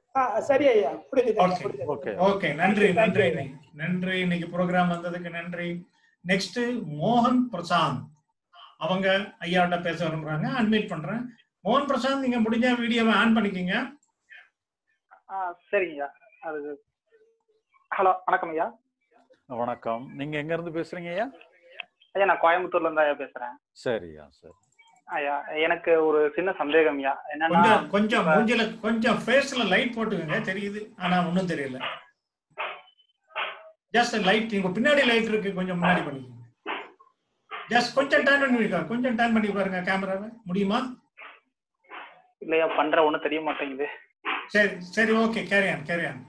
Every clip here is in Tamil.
ஆ, சரி ஐயா புரிஞ்சுது ஐயா, Okay, புரிஞ்சுது. ஓகே ஓகே நன்றி Thank நன்றி you. நன்றி இன்னைக்கு ப்ரோக்ராம் வந்ததுக்கு நன்றி நெக்ஸ்ட் மோகன் பிரசாந்த் அவங்க ஐயாட்ட பேச விரும்புறாங்க அட்மிட் பண்றேன் மோகன் பிரசாந்த் நீங்க முடிஞ்ச வீடியோவை ஆன் பண்ணிக்கங்க ஆ சரிங்கய்யா அது ஹலோ வணக்கம் ஐயா வணக்கம் நீங்க எங்க இருந்து பேசுறீங்க ஐயா ஐயா நான் கோயம்புத்தூர்ல இருந்து ஐயா பேசுறேன் சரியா சரி ஐயா எனக்கு ஒரு சின்ன சந்தேகம் ஐயா என்னன்னா கொஞ்சம் கொஞ்சம் மூஞ்சில கொஞ்சம் ஃபேஸ்ல லைட் போட்டுக்கங்க தெரியுது ஆனா ஒண்ணும் தெரியல ஜஸ்ட் லைட் உங்க பின்னாடி லைட் இருக்கு கொஞ்சம் முன்னாடி பண்ணிக்கோங்க ஜஸ்ட் கொஞ்சம் டர்ன் பண்ணி வைக்க கொஞ்சம் டர்ன் பண்ணி பாருங்க கேமராவை முடியுமா இல்லையா பண்ற ஒண்ணும் தெரிய மாட்டேங்குது சரி சரி ஓகே கேரியான் கேரியான்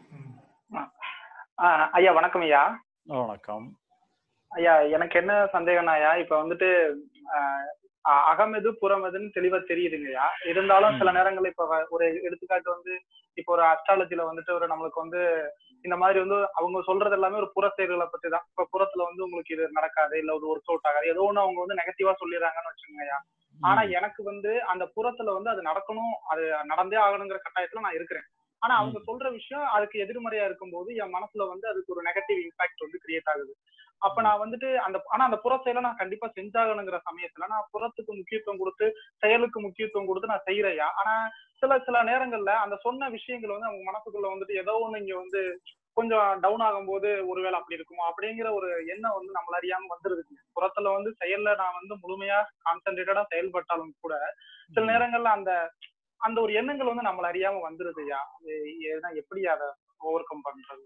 ஆ, ஐயா வணக்கம் ஐயா வணக்கம் ஐயா எனக்கு என்ன சந்தேகம்னா ஐயா இப்ப வந்துட்டு ஆ, அ- அகம் எது புறம் எதுன்னு தெளிவா தெரியுதுங்கய்யா இருந்தாலும் சில நேரங்கள்ல இப்ப வ- ஒரு எடுத்துக்காட்டு வந்து இப்போ ஒரு அஸ்ட்ராலஜில வந்துட்டு ஒரு நம்மளுக்கு வந்து இந்த மாதிரி வந்து அவங்க சொல்றது எல்லாமே ஒரு புற செயல்களை பத்தி தான் இப்ப புறத்துல வந்து உங்களுக்கு இது நடக்காது இல்ல ஒரு ஒர்க் அவுட் ஆகாது ஏதோ ஒண்ணு அவங்க வந்து நெகட்டிவா சொல்லிடுறாங்கன்னு வச்சுக்கோங்கய்யா ஆனா எனக்கு வந்து அந்த புறத்துல வந்து அது நடக்கணும் அது நடந்தே ஆகணுங்கிற கட்டாயத்துல நான் இருக்கிறேன் ஆனா அவங்க சொல்ற விஷயம் அதுக்கு எதிர்மறையா இருக்கும்போது என் மனசுல வந்து அதுக்கு ஒரு நெகட்டிவ் இம்பாக்ட் வந்து கிரியேட் ஆகுது அப்ப நான் வந்துட்டு அந்த ஆனா அந்த புற செயலை நான் கண்டிப்பா செஞ்சாகணுங்கிற சமயத்துல நான் புறத்துக்கு முக்கியத்துவம் கொடுத்து செயலுக்கு முக்கியத்துவம் கொடுத்து நான் செய்யறையா ஆனா சில சில நேரங்கள்ல அந்த சொன்ன விஷயங்கள் வந்து அவங்க மனசுக்குள்ள வந்துட்டு ஏதோ ஒண்ணு இங்க வந்து கொஞ்சம் டவுன் ஆகும்போது ஒருவேளை அப்படி இருக்குமோ அப்படிங்கிற ஒரு எண்ணம் வந்து நம்மள அறியாம வந்துருது புறத்துல வந்து செயல்ல நான் வந்து முழுமையா கான்சென்ட்ரேட்டடா செயல்பட்டாலும் கூட சில நேரங்கள்ல அந்த அந்த ஒரு எண்ணங்கள் வந்து நம்மள அறியாம வந்துருதுயா அது எதுனா எப்படி அதை ஓவர் கம் பண்றது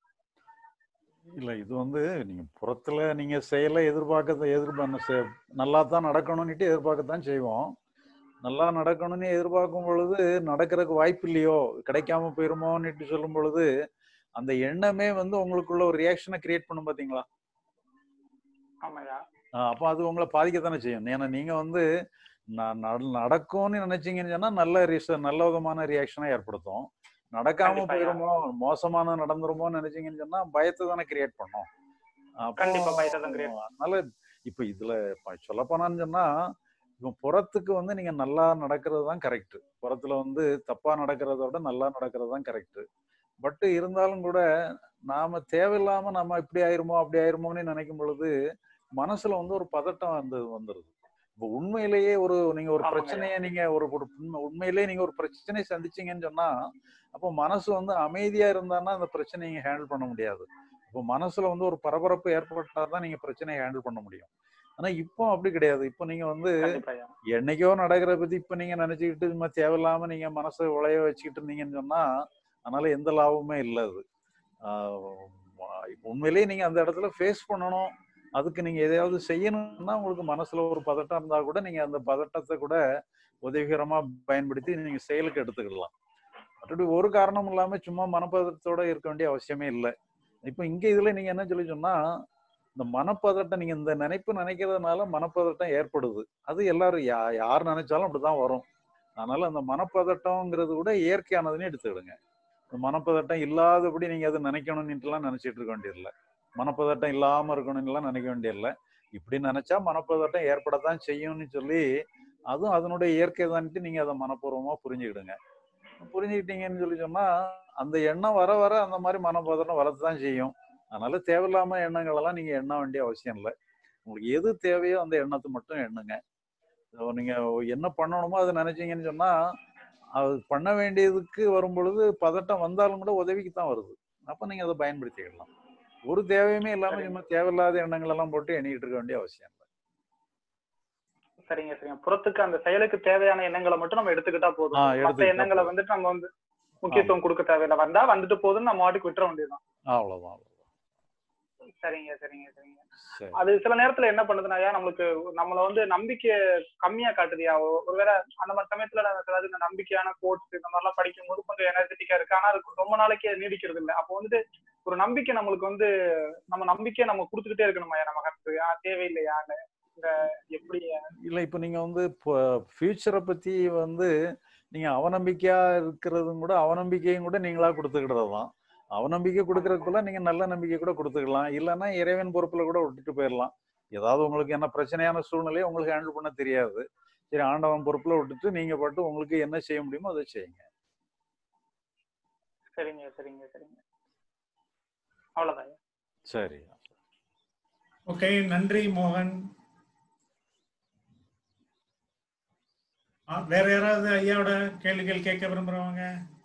இல்ல இது வந்து நீங்க புறத்துல நீங்க செயலை எதிர்பார்க்க எதிர்பார்க்க நல்லா தான் நடக்கணும்னுட்டு எதிர்பார்க்கத்தான் செய்வோம் நல்லா நடக்கணும்னு எதிர்பார்க்கும் பொழுது நடக்கிறதுக்கு வாய்ப்பு இல்லையோ கிடைக்காம போயிருமோன்னுட்டு சொல்லும் பொழுது அந்த எண்ணமே வந்து உங்களுக்குள்ள ஒரு ரியாக்ஷனை கிரியேட் பண்ணும் பாத்தீங்களா ஆமாயா ஆஹ் அப்போ அது உங்களை பாதிக்கத்தானே செய்யும் ஏன்னா நீங்க வந்து ந- நட- நடக்கும்னு நினைச்சீங்கன்னு சொன்னா நல்ல ரிச நல்ல விதமான ரியாக்ஷனை ஏற்படுத்தும் நடக்காம கண்டிப்பா, போயிருமோ மோசமான நடந்துருமோன்னு நினைச்சீங்கன்னு சொன்னா பயத்தை தானே கிரியேட் பண்ணும் அப்போ, கண்டிப்பா பயத்தை தான் create அதனால இப்ப இதுல சொல்ல போனான்னு சொன்னா இப்போ புறத்துக்கு வந்து நீங்க நல்லா நடக்கிறது தான் கரெக்ட் புறத்துல வந்து தப்பா நடக்கிறத விட நல்லா நடக்கிறது தான் கரெக்ட் பட் இருந்தாலும் கூட நாம தேவையில்லாம நம்ம இப்படி ஆயிருமோ அப்படி ஆயிருமோன்னு நினைக்கும் பொழுது மனசுல வந்து ஒரு பதட்டம் வந்து வந்துருது இப்போ உண்மையிலேயே ஒரு நீங்க ஒரு ஆமாங்க. பிரச்சனையை நீங்க ஒரு ஒரு உண்மை- உண்மையிலேயே நீங்க ஒரு பிரச்சனையை சந்திச்சீங்கன்னு சொன்னா அப்போ மனசு வந்து அமைதியா இருந்தான்னா அந்த பிரச்சனையை நீங்க ஹேண்டில் பண்ண முடியாது இப்போ மனசுல வந்து ஒரு பரபரப்பு ஏற்பட்டாதான் தான் நீங்க பிரச்சனையை ஹேண்டில் பண்ண முடியும் ஆனா இப்போ அப்படி கிடையாது இப்போ நீங்க வந்து கண்டிப்பாயா என்னைக்கோ நடக்கிறத பத்தி இப்ப நீங்க நினைச்சுக்கிட்டு சும்மா தேவையில்லாம நீங்க மனசை உழைய வச்சுக்கிட்டு இருந்தீங்கன்னு சொன்னா அதனால எந்த லாபமுமே இல்லை அது ஆஹ் இப்ப உண்மையிலேயே நீங்க அந்த இடத்துல ஃபேஸ் பண்ணணும் அதுக்கு நீங்க எதையாவது செய்யணும்னா உங்களுக்கு மனசுல ஒரு பதட்டம் இருந்தா கூட நீங்க அந்த பதட்டத்தை கூட உதவிகரமா பயன்படுத்தி நீங்க செயலுக்கு எடுத்துக்கிடலாம் மற்றபடி ஒரு காரணம் இல்லாம சும்மா மனப்பதட்டத்தோட இருக்க வேண்டிய அவசியமே இல்லை இப்போ இங்க இதுல நீங்க என்ன சொல்லி சொன்னா இந்த மனப்பதட்டம் நீங்க இந்த நினைப்பு நினைக்கிறதுனால மனப்பதட்டம் ஏற்படுது அது எல்லாரும் யா யார் நினைச்சாலும் அப்படிதான் வரும் அதனால அந்த மனப்பதட்டம்ங்கிறது கூட இயற்கையானதுன்னு எடுத்துக்கிடுங்க இந்த மனப்பதட்டம் இல்லாதபடி நீங்க அதை நினைக்கணும்னுட்டுலாம் நினைச்சிட்டு இருக்க வேண்டியதில்லை மனப்பதட்டம் இல்லாம இருக்கணும்னுலாம் நினைக்க வேண்டியதில்லை இப்படி நினைச்சா மனப்பதட்டம் ஏற்படத்தான் செய்யும்னு சொல்லி அதுவும் அதனுடைய இயற்கை தான்ட்டு நீங்க அதை மனப்பூர்வமா புரிஞ்சுக்கிடுங்க புரிஞ்சுக்கிட்டீங்கன்னு சொல்லி சொன்னா அந்த எண்ணம் வர வர அந்த மாதிரி மனப்பதட்டம் வரத்தான் செய்யும் அதனால தேவையில்லாம எண்ணங்கள் எல்லாம் நீங்க எண்ண வேண்டிய அவசியம் இல்லை உங்களுக்கு எது தேவையோ அந்த எண்ணத்தை மட்டும் எண்ணுங்க So, நீங்க என்ன பண்ணணுமோ அதை நினைச்சீங்கன்னு சொன்னா அது பண்ண வேண்டியதுக்கு வரும் பொழுது பதட்டம் வந்தாலும் கூட உதவிக்கு தான் வருது அப்ப நீங்க அதை பயன்படுத்திக்கிடலாம் ஒரு தேவையுமே இல்லாம சும்மா தேவையில்லாத எண்ணங்கள் எல்லாம் போட்டு எண்ணிக்கிட்டு இருக்க வேண்டிய அவசியம் இல்லை சரிங்க சரிங்க புறத்துக்கு அந்த செயலுக்கு தேவையான எண்ணங்களை மட்டும் நம்ம எடுத்துக்கிட்டா ஆ, போதும் மத்த எடுத்துக்கிட்டா எண்ணங்களை போதும். வந்துட்டு நம்ம வந்து முக்கியத்துவம் கொடுக்க தேவையில்லை வந்தா வந்துட்டு போதுன்னு நம்ம வாட்டுக்கு விட்டுற வேண்டியதுதான் அவ்வளவுதான் அவ்வளவுதான் சரிங்க சரிங்க சரிங்க சரி அது சில நேரத்துல என்ன பண்ணுதுனாயா நம்மளுக்கு நம்மள வந்து நம்பிக்கை கம்மியா காட்டுதியா ஒ- ஒருவேளை அந்த மாதிரி சமயத்துல நான் ஏதாவது இந்த நம்பிக்கையான கோட்ஸ் இந்த மாதிரி எல்லாம் படிக்கும் போது கொஞ்சம் எனர்ஜெட்டிக்கா இருக்கு ஆனா அது ரொம்ப நாளைக்கு அது நீடிக்கிறது இல்லை அப்போ வந்துட்டு ஒரு நம்பிக்கை நம்மளுக்கு வந்து நம்ம நம்பிக்கையை நம்ம கொடுத்துக்கிட்டே இருக்கணுமா நம்ம கருத்து ஆ தேவையில்லையா இல்ல இந்த எப்படி இல்ல இப்ப நீங்க வந்து ஃபியூச்சரை பத்தி வந்து நீங்க அவநம்பிக்கையா இருக்கிறதும் கூட அவநம்பிக்கையும் கூட நீங்களா கொடுத்துக்கிட்டது தான் அவநம்பிக்கை கொடுக்கறதுக்குள்ள நீங்க நல்ல நம்பிக்கை கூட கொடுத்துக்கலாம் இல்லைன்னா இறைவன் பொறுப்புல கூட விட்டுட்டு போயிடலாம் ஏதாவது உங்களுக்கு என்ன பிரச்சனையான சூழ்நிலையை உங்களுக்கு ஹேண்டில் பண்ண தெரியாது சரி ஆண்டவன் பொறுப்புல விட்டுட்டு நீங்க பாட்டு உங்களுக்கு என்ன செய்ய முடியுமோ அதை செய்யுங்க சரிங்க சரிங்க சரிங்க அவ்வளவுதான் சரி ஓகே நன்றி மோகன் ஆ, வேற யாராவது ஐயாவோட கேள்விகள் கேட்க விரும்புறவங்க